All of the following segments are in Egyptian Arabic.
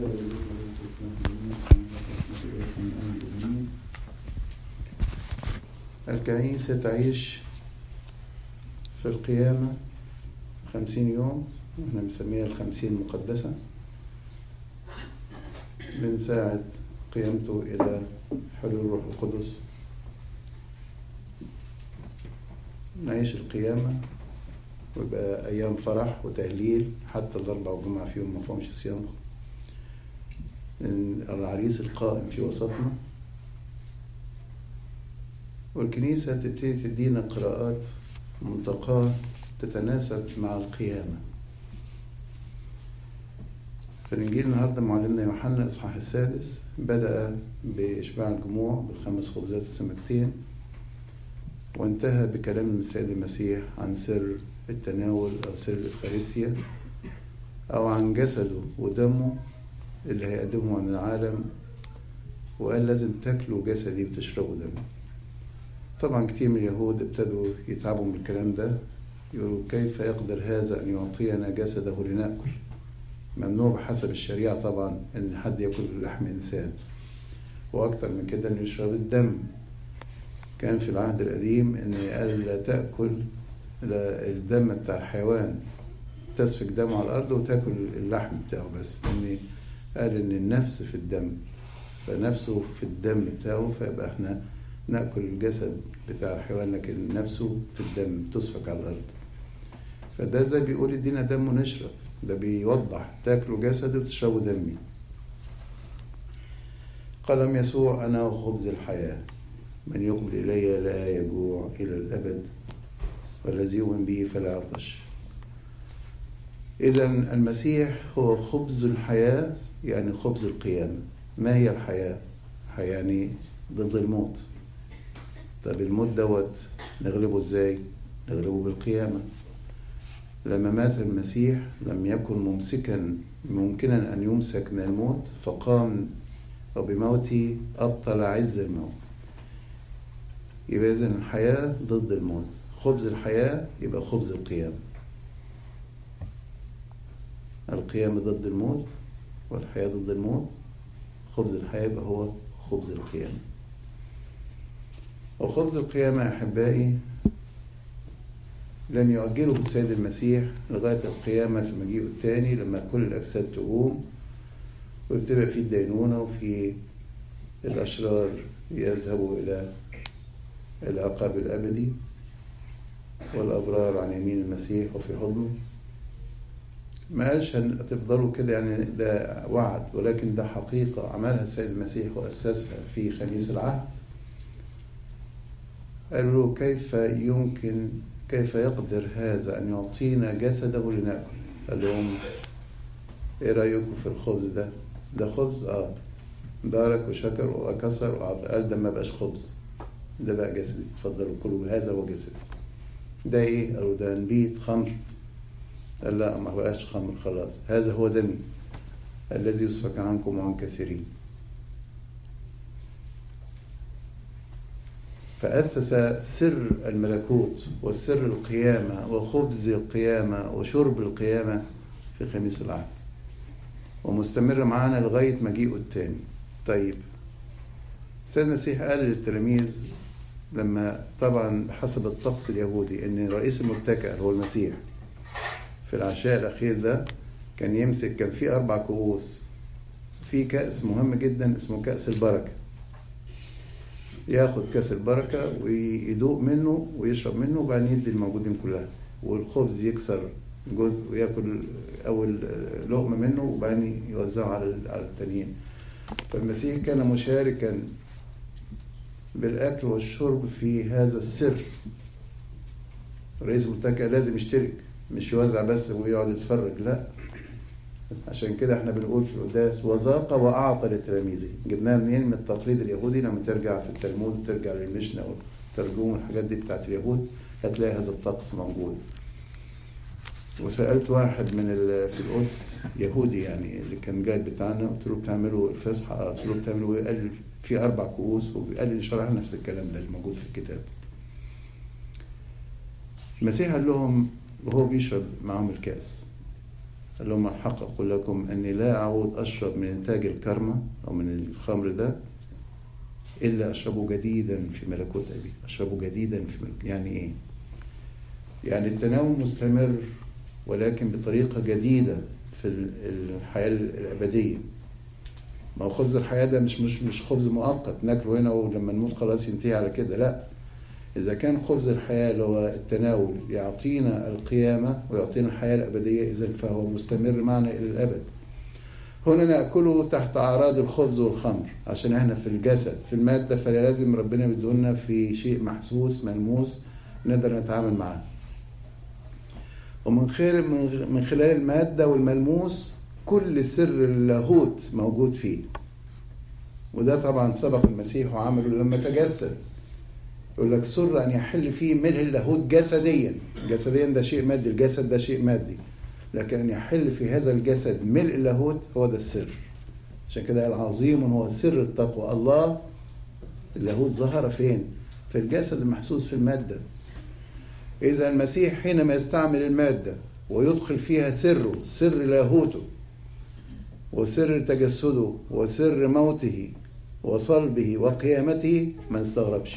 الكنيسة تعيش في القيامة خمسين يوم احنا بنسميها الخمسين المقدسة من ساعة قيامته إلى حلول الروح القدس نعيش القيامة ويبقى أيام فرح وتهليل حتى الأربع والجمعة فيهم ما فيهمش صيام العريس القائم في وسطنا والكنيسة تبتدي تدينا قراءات منتقاة تتناسب مع القيامة فالإنجيل النهاردة معلمنا يوحنا الإصحاح السادس بدأ بإشباع الجموع بالخمس خبزات السمكتين وانتهى بكلام السيد المسيح عن سر التناول أو سر الإفخارستيا أو عن جسده ودمه اللي هيقدمه عن العالم وقال لازم تاكلوا جسدي وتشربوا دمي طبعا كتير من اليهود ابتدوا يتعبوا من الكلام ده يقولوا كيف يقدر هذا أن يعطينا جسده لنأكل ممنوع بحسب الشريعة طبعا أن حد يأكل لحم إنسان وأكتر من كده أن يشرب الدم كان في العهد القديم أن قال لا تأكل الدم بتاع الحيوان تسفك دمه على الأرض وتاكل اللحم بتاعه بس لأن قال إن النفس في الدم فنفسه في الدم بتاعه فيبقى احنا ناكل الجسد بتاع الحيوان لكن نفسه في الدم تسفك على الارض فده زي بيقول ادينا دم ونشرب ده بيوضح تاكلوا جسدي وتشربوا دمي قال يسوع انا خبز الحياه من يقبل الي لا يجوع الى الابد والذي يؤمن به فلا يعطش اذا المسيح هو خبز الحياه يعني خبز القيامه ما هي الحياه الحياه يعني ضد الموت طب الموت دوت نغلبه ازاي نغلبه بالقيامة لما مات المسيح لم يكن ممسكا ممكنا أن يمسك من الموت فقام وبموته أبطل عز الموت يبقى إذن الحياة ضد الموت خبز الحياة يبقى خبز القيامة القيامة ضد الموت والحياة ضد الموت خبز الحياة يبقى هو خبز القيامة وخبز القيامة أحبائي لم يؤجله السيد المسيح لغاية القيامة في مجيئه الثاني لما كل الأجساد تقوم ويبتدأ في الدينونة وفي الأشرار يذهبوا إلى العقاب الأبدي والأبرار عن يمين المسيح وفي حضنه ما قالش هتفضلوا كده يعني ده وعد ولكن ده حقيقة عملها السيد المسيح وأسسها في خميس العهد قالوا له كيف يمكن كيف يقدر هذا أن يعطينا جسده لنأكل قال لهم إيه رأيكم في الخبز ده ده خبز آه بارك وشكر وكسر وعطى قال ده ما بقاش خبز ده بقى جسدي اتفضلوا كلوا هذا هو جسدي ده ايه قالوا ده نبيت خمر قال لا ما بقاش خمر خلاص هذا هو دمي الذي يسفك عنكم وعن كثيرين فأسس سر الملكوت وسر القيامة وخبز القيامة وشرب القيامة في خميس العهد ومستمر معانا لغاية مجيئه التاني طيب السيد المسيح قال للتلاميذ لما طبعا حسب الطقس اليهودي ان رئيس المتكئ هو المسيح في العشاء الاخير ده كان يمسك كان في اربع كؤوس في كأس مهم جدا اسمه كأس البركه ياخد كاس البركة ويدوق منه ويشرب منه وبعدين يدي الموجودين كلها والخبز يكسر جزء وياكل أول لقمة منه وبعدين يوزعه على على التانيين فالمسيح كان مشاركا بالأكل والشرب في هذا السر رئيس المتكئ لازم يشترك مش يوزع بس ويقعد يتفرج لا عشان كده احنا بنقول في القداس وذاق واعطى لتلاميذه جبناها منين من التقليد اليهودي لما ترجع في التلمود وترجع للمشنا والترجمه والحاجات دي بتاعت اليهود هتلاقي هذا الطقس موجود وسالت واحد من في القدس يهودي يعني اللي كان جاي بتاعنا قلت له بتعملوا الفصحى قلت له بتعملوا ايه؟ قال في اربع كؤوس وقال لي شرح نفس الكلام ده اللي موجود في الكتاب المسيح قال لهم وهو بيشرب معاهم الكاس قال لهم الحق أقول لكم أني لا أعود أشرب من إنتاج الكرمة أو من الخمر ده إلا أشربه جديدا في ملكوت أبي أشربه جديدا في ملكوت يعني إيه؟ يعني التناول مستمر ولكن بطريقة جديدة في الحياة الأبدية ما هو خبز الحياة ده مش مش مش خبز مؤقت ناكله هنا ولما نموت خلاص ينتهي على كده لا إذا كان خبز الحياة اللي هو التناول يعطينا القيامة ويعطينا الحياة الأبدية إذا فهو مستمر معنا إلى الأبد هنا نأكله تحت أعراض الخبز والخمر عشان احنا في الجسد في المادة فلازم ربنا يدولنا في شيء محسوس ملموس نقدر نتعامل معاه ومن خير من خلال المادة والملموس كل سر اللاهوت موجود فيه وده طبعا سبق المسيح وعمله لما تجسد يقول لك سر ان يحل فيه ملء اللاهوت جسديا جسديا ده شيء مادي الجسد ده شيء مادي لكن ان يحل في هذا الجسد ملء اللاهوت هو ده السر عشان كده العظيم هو سر التقوى الله اللاهوت ظهر فين في الجسد المحسوس في الماده اذا المسيح حينما يستعمل الماده ويدخل فيها سره سر لاهوته وسر تجسده وسر موته وصلبه وقيامته ما نستغربش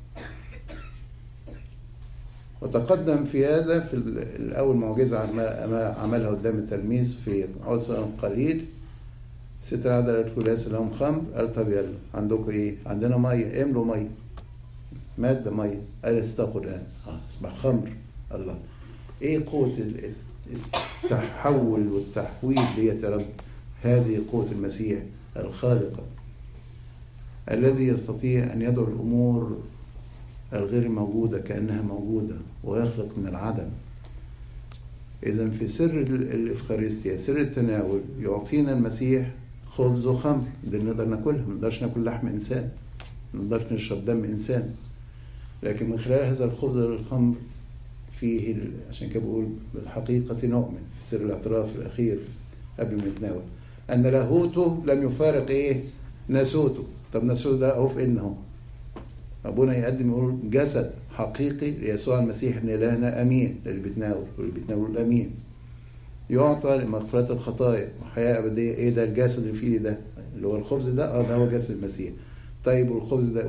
وتقدم في هذا في الأول معجزة عملها قدام التلميذ في عسر قليل ست العدد قالت له ليس لهم خمر قال طب يلا عندكم ايه؟ عندنا ميه املوا ميه ماده ميه قال استقوا الان اه اصبح خمر الله ايه قوه التحول والتحويل ديت يا رب هذه قوه المسيح الخالقه الذي يستطيع ان يدعو الامور الغير موجودة كأنها موجودة ويخلق من العدم إذا في سر الإفخارستيا سر التناول يعطينا المسيح خبز وخمر دي نقدر ناكلها ما نقدرش ناكل لحم إنسان ما نقدرش نشرب دم إنسان لكن من خلال هذا الخبز والخمر فيه عشان كده بقول بالحقيقة نؤمن في سر الاعتراف الأخير قبل ما نتناول أن لاهوته لم يفارق إيه؟ ناسوته طب ناسوته ده أهو في إنه أبونا يقدم يقول جسد حقيقي ليسوع المسيح ابن إلهنا أمين للي بيتناول واللي بيتناول الأمين يعطى لمغفرة الخطايا وحياة أبدية إيه ده الجسد اللي في إيدي ده اللي هو الخبز ده أه ده هو جسد المسيح طيب والخبز ده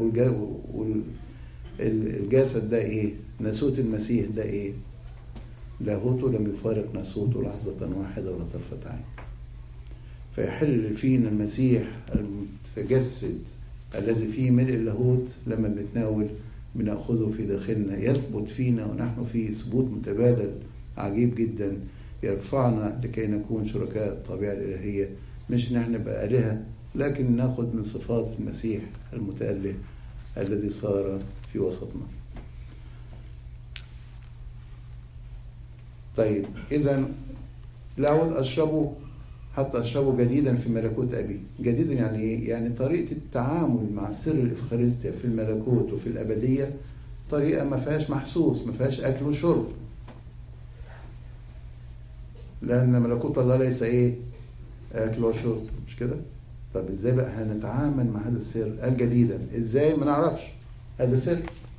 والجسد ده إيه ناسوت المسيح ده إيه لاهوته لم يفارق ناسوته لحظة واحدة ولا طرفة عين فيحل فينا المسيح المتجسد الذي فيه ملء اللاهوت لما بنتناول بناخذه في داخلنا يثبت فينا ونحن فيه ثبوت متبادل عجيب جدا يرفعنا لكي نكون شركاء الطبيعة الإلهية مش ان احنا نبقى آلهة لكن ناخد من صفات المسيح المتأله الذي صار في وسطنا طيب إذا لا أعود أشربه حتى أشربه جديدا في ملكوت أبي جديدا يعني إيه؟ يعني طريقة التعامل مع سر الإفخارستيا في الملكوت وفي الأبدية طريقة ما فيهاش محسوس ما فيهاش أكل وشرب لأن ملكوت الله ليس إيه أكل وشرب مش كده طب إزاي بقى هنتعامل مع هذا السر قال جديدا إزاي ما نعرفش هذا سر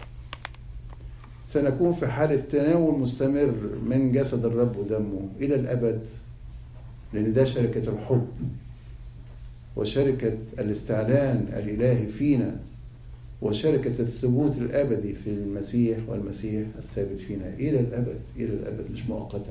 سنكون في حالة تناول مستمر من جسد الرب ودمه إلى الأبد لأن ده شركة الحب وشركة الاستعلان الإلهي فينا وشركة الثبوت الأبدي في المسيح والمسيح الثابت فينا إلى الأبد إلى الأبد مش مؤقتا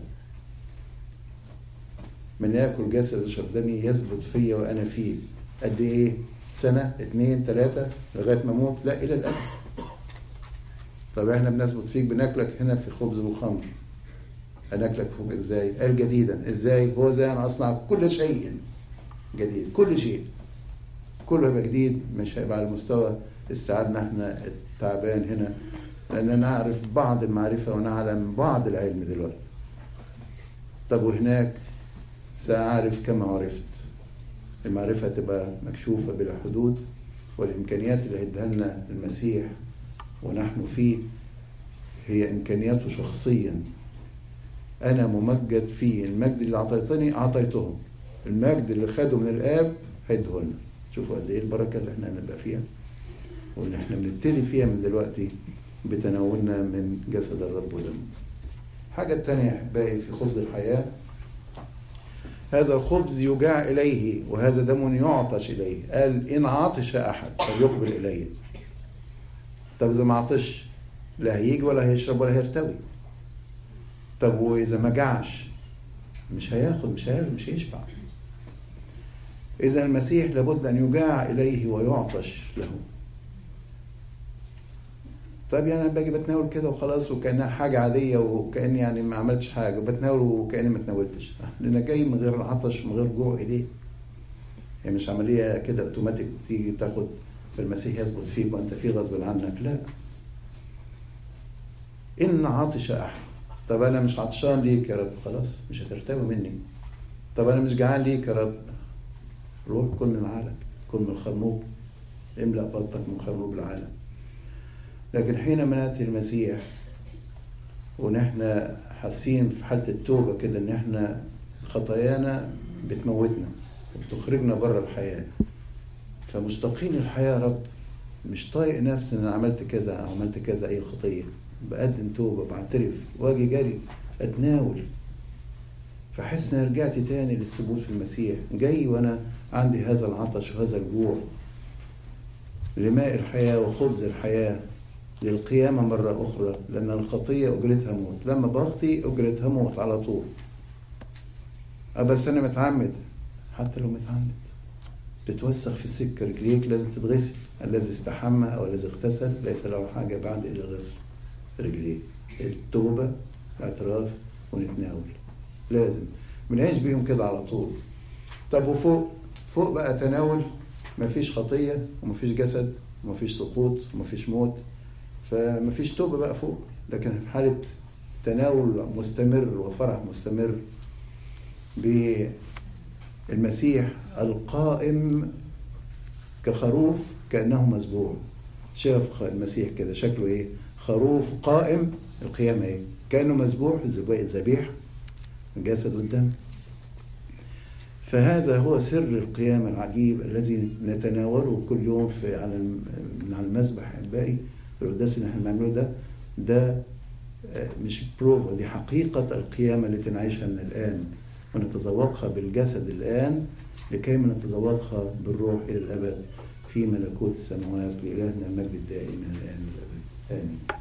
من يأكل جسد ويشرب دمي يثبت فيا وأنا فيه قد إيه؟ سنة اثنين ثلاثة لغاية ما أموت لا إلى الأبد طب إحنا بنثبت فيك بناكلك هنا في خبز وخمر هناكلك فوق ازاي؟ قال جديدا ازاي؟ هو زي انا اصنع كل شيء جديد كل شيء كله هيبقى جديد مش هيبقى على مستوى استيعابنا احنا التعبان هنا لان نعرف بعض المعرفه ونعلم بعض العلم دلوقتي طب وهناك سأعرف كما عرفت المعرفة تبقى مكشوفة بلا حدود والإمكانيات اللي هيديها لنا المسيح ونحن فيه هي إمكانياته شخصيا أنا ممجد فيه المجد اللي أعطيتني أعطيتهم المجد اللي خده من الآب هيده لنا شوفوا قد إيه البركة اللي إحنا هنبقى فيها واللي إحنا بنبتدي فيها من دلوقتي بتناولنا من جسد الرب ودمه الحاجة التانية يا أحبائي في خبز الحياة هذا خبز يجاع إليه وهذا دم يعطش إليه قال إن عطش أحد فليقبل إليه طب إذا ما عطش لا هيجي ولا هيشرب ولا هيرتوي طب وإذا ما جعش مش هياخد مش هياخد مش هيشبع إذا المسيح لابد أن يجاع إليه ويعطش له طيب يعني انا باجي بتناول كده وخلاص وكانها حاجه عاديه وكاني يعني ما عملتش حاجه وبتناول وكاني ما تناولتش لان جاي من غير عطش من غير جوع اليه هي مش عمليه كده اوتوماتيك تيجي تاخد المسيح يثبت فيك وانت فيه غصب عنك لا ان عطش احد طب انا مش عطشان ليك يا رب خلاص مش هترتوي مني طب انا مش جعان ليك يا رب روح كل من عالك كل من الخرنوب املأ بطنك من خرنوب العالم لكن حينما ناتي المسيح ونحن حاسين في حاله التوبه كده ان احنا خطايانا بتموتنا وبتخرجنا بره الحياه فمشتاقين الحياه يا رب مش طايق نفسي ان انا عملت كذا او عملت كذا اي خطيه بقدم توبه بعترف واجي جري اتناول فحس ان رجعت تاني للثبوت في المسيح جاي وانا عندي هذا العطش وهذا الجوع لماء الحياه وخبز الحياه للقيامة مرة أخرى لأن الخطية أجرتها موت لما بخطي أجرتها موت على طول بس أنا متعمد حتى لو متعمد بتوسخ في السكة رجليك لازم تتغسل الذي استحمى أو الذي اغتسل ليس له حاجة بعد إلا غسل رجليه التوبة الاعتراف ونتناول لازم بنعيش بيهم كده على طول طب وفوق فوق بقى تناول مفيش خطية ومفيش جسد ومفيش سقوط ومفيش موت فمفيش توبة بقى فوق لكن في حالة تناول مستمر وفرح مستمر بالمسيح القائم كخروف كأنه مذبوح شاف المسيح كده شكله ايه خروف قائم القيامة ايه كأنه مذبوح ذبيح الجسد والدم فهذا هو سر القيامة العجيب الذي نتناوله كل يوم في على على المذبح الباقي القداس اللي احنا بنعمله ده ده مش بروفا دي حقيقة القيامة التي نعيشها من الآن ونتذوقها بالجسد الآن لكي نتذوقها بالروح إلى الأبد في ملكوت السماوات لإلهنا المجد الدائم من الآن والأبد آمين